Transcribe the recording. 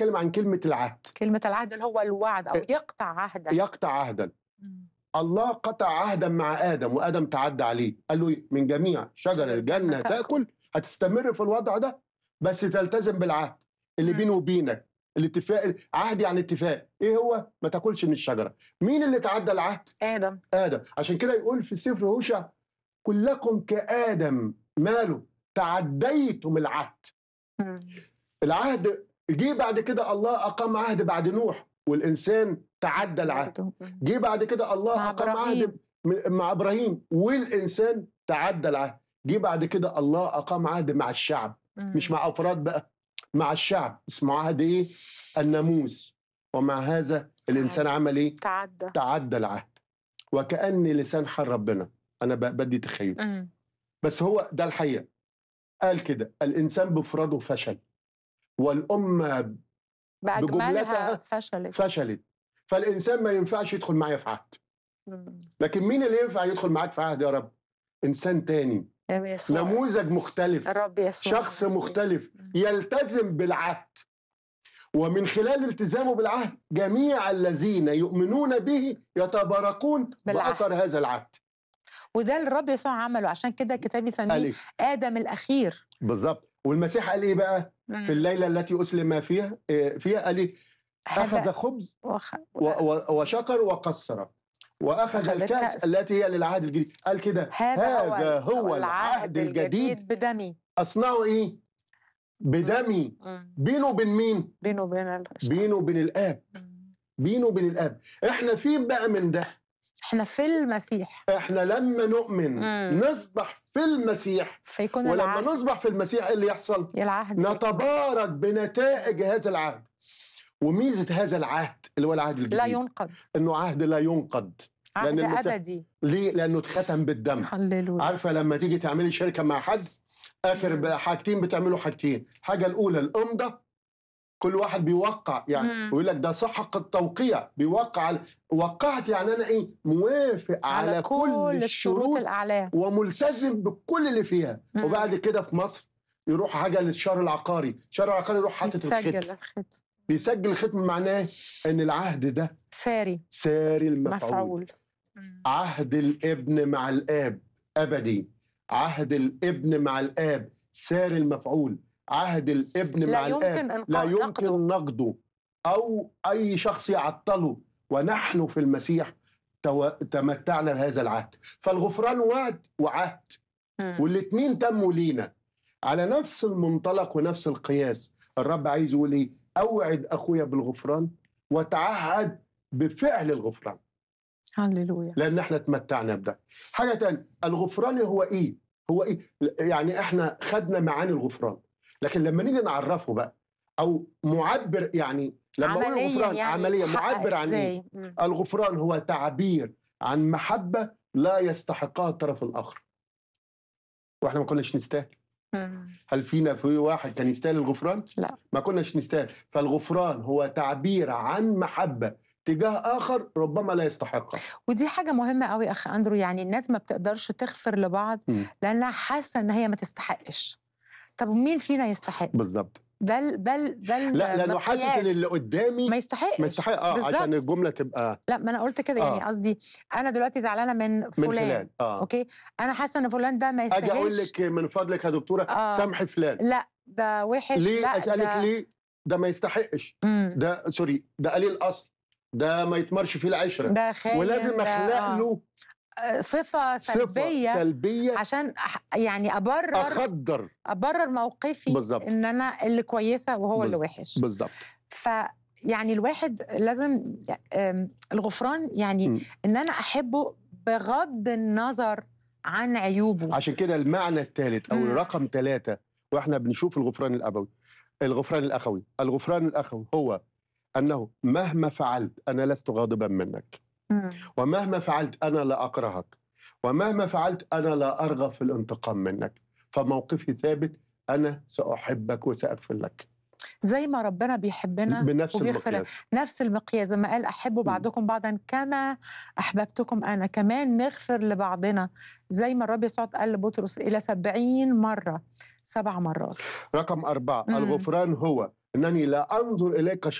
بتكلم عن كلمه العهد كلمة العهد اللي هو الوعد أو يقطع عهدا يقطع عهدا مم. الله قطع عهدا مع ادم وادم تعدى عليه قال له إيه؟ من جميع شجر الجنه تأكل. تاكل هتستمر في الوضع ده بس تلتزم بالعهد اللي مم. بينه وبينك الاتفاق عهد يعني اتفاق ايه هو ما تاكلش من الشجره مين اللي تعدى العهد آدم ادم عشان كده يقول في سفر هوشع كلكم كادم ماله تعديتم العهد مم. العهد جه بعد كده الله اقام عهد بعد نوح والانسان تعدى العهد مم. جه بعد كده الله مع اقام إبراهيم. عهد م- مع ابراهيم والانسان تعدى العهد جه بعد كده الله اقام عهد مع الشعب مم. مش مع افراد بقى مع الشعب اسمه عهد ايه الناموس ومع هذا الانسان عمل ايه تعدى تعدى العهد وكأن لسان حال ربنا انا ب- بدي تخيل مم. بس هو ده الحقيقه قال كده الانسان بفراده فشل والامه بأجملها بجملتها فشلت فشلت فالانسان ما ينفعش يدخل معايا في عهد مم. لكن مين اللي ينفع يدخل معاك في عهد يا رب انسان تاني يا يسوع نموذج مختلف الرب يسوع شخص المسيح. مختلف مم. يلتزم بالعهد ومن خلال التزامه بالعهد جميع الذين يؤمنون به يتباركون بالعهد. بأثر هذا العهد وده اللي الرب يسوع عمله عشان كده الكتاب قال يسميه إيه؟ آدم الأخير بالظبط والمسيح قال ايه بقى مم. في الليله التي اسلم فيها إيه، فيها قال ايه اخذ هذا خبز وخ... و- و- وشكر وقصر واخذ أخذ الكاس الكأس. التي هي للعهد الجديد قال كده هذا, هو العهد الجديد بدمي اصنعه ايه بدمي مم. بينه وبين مين بينه وبين الشعب. بينه وبين الاب مم. بينه وبين الاب احنا فين بقى من ده احنا في المسيح احنا لما نؤمن مم. نصبح في المسيح فيكون ولما العهد نصبح في المسيح ايه اللي يحصل العهد نتبارك بنتائج هذا العهد وميزه هذا العهد اللي هو العهد الجديد لا ينقض انه عهد لا ينقض عهد لأن المسيح- أبدي ليه لانه اتختم بالدم هللويا عارفه لما تيجي تعملي شركه مع حد اخر مم. بقى حاجتين بتعملوا حاجتين الحاجه الاولى الامضه كل واحد بيوقع يعني مم. ويقول لك ده صحق التوقيع بيوقع على- وقعت يعني انا ايه موافق على, على كل الشروط الشروط الأعلام وملتزم بكل اللي فيها مم. وبعد كده في مصر يروح حاجه للشهر العقاري الشهر العقاري يروح حاطط يتسجل الختم الخط بيسجل الختم معناه ان العهد ده ساري ساري المفعول مفعول مم. عهد الابن مع الاب ابدي عهد الابن مع الاب ساري المفعول عهد الابن لا مع يمكن الاب إنقاذ لا يمكن نقده. نقده او اي شخص يعطله ونحن في المسيح تو- تمتعنا بهذا العهد فالغفران وعد وعهد مم. والاثنين تموا لينا على نفس المنطلق ونفس القياس الرب عايز يقول ايه اوعد اخويا بالغفران وتعهد بفعل الغفران هللويا لان احنا تمتعنا بده حاجه تانية الغفران هو ايه هو ايه يعني احنا خدنا معاني الغفران لكن لما نيجي نعرفه بقى او معبر يعني لما اقول عمليا الغفران يعني عمليا يتحقق معبر عن ايه إزاي؟ مم. الغفران هو تعبير عن محبه لا يستحقها الطرف الاخر واحنا ما كناش نستاهل مم. هل فينا في واحد كان يستاهل الغفران؟ لا. ما كناش نستاهل فالغفران هو تعبير عن محبة تجاه آخر ربما لا يستحقها ودي حاجة مهمة قوي أخ أندرو يعني الناس ما بتقدرش تغفر لبعض مم. لأنها حاسة إن هي ما تستحقش طب مين فينا يستحق؟ بالظبط ده ال ده ال ده لا لأنه حاسس إن اللي قدامي ما يستحقش ما يستحق اه بالظبط. عشان الجملة تبقى لا ما انا قلت كده يعني آه. قصدي انا دلوقتي زعلانه من من فلان, فلان اه اوكي انا حاسه ان فلان ده ما اجي اقول يستاهلش لك من فضلك يا دكتوره آه. سامحي فلان لا ده وحش ليه لا اسالك ده ليه ده ما يستحقش مم. ده سوري ده قليل اصل ده ما يتمرش فيه العشره ده خاين ولازم ده- اخلق آه. له آه، صفه سلبيه صفه سلبيه عشان أح- يعني ابرر اخدر ابرر موقفي بالظبط. ان انا اللي كويسه وهو اللي بالظبط. وحش بالظبط ف يعني الواحد لازم آم، الغفران يعني مم. ان انا احبه بغض النظر عن عيوبه عشان كده المعنى الثالث او مم. رقم ثلاثة واحنا بنشوف الغفران الابوي الغفران الاخوي الغفران الاخوي هو انه مهما فعلت انا لست غاضبا منك مم. ومهما فعلت انا لا اكرهك ومهما فعلت انا لا ارغب في الانتقام منك فموقفي ثابت انا ساحبك وساغفر لك زي ما ربنا بيحبنا بنفس وبيغفر لنا. المقياس نفس المقياس زي ما قال احبوا بعضكم بعضا كما احببتكم انا كمان نغفر لبعضنا زي ما الرب يسوع قال لبطرس الى سبعين مره سبع مرات رقم أربعة مم. الغفران هو انني لا انظر اليك